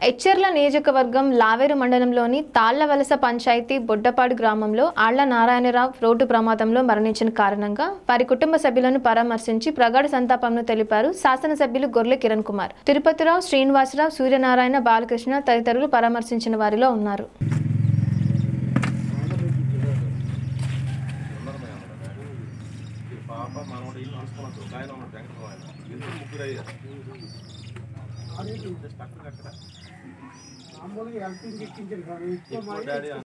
ఎచ్చెర్ల నియోజకవర్గం లావేరు మండలంలోని తాళ్లవలస పంచాయతీ బొడ్డపాడు గ్రామంలో ఆళ్ల నారాయణరావు రోడ్డు ప్రమాదంలో మరణించిన కారణంగా వారి కుటుంబ సభ్యులను పరామర్శించి ప్రగాఢ సంతాపంను తెలిపారు శాసనసభ్యులు గొర్లె కిరణ్ కుమార్ తిరుపతిరావు శ్రీనివాసరావు సూర్యనారాయణ బాలకృష్ణ తదితరులు పరామర్శించిన వారిలో ఉన్నారు పాప మనోడు ఇల్లు తీసుకున్నాడు ఒక ఆయన ఉన్నాడు వెంకటరావు ఆయన ఇద్దరు ముగ్గురు అయ్యారు జస్ట్ అక్కడ అక్కడ మామూలుగా ఎల్పిజి ఎక్కించారు కానీ ఎక్కువ డాడీ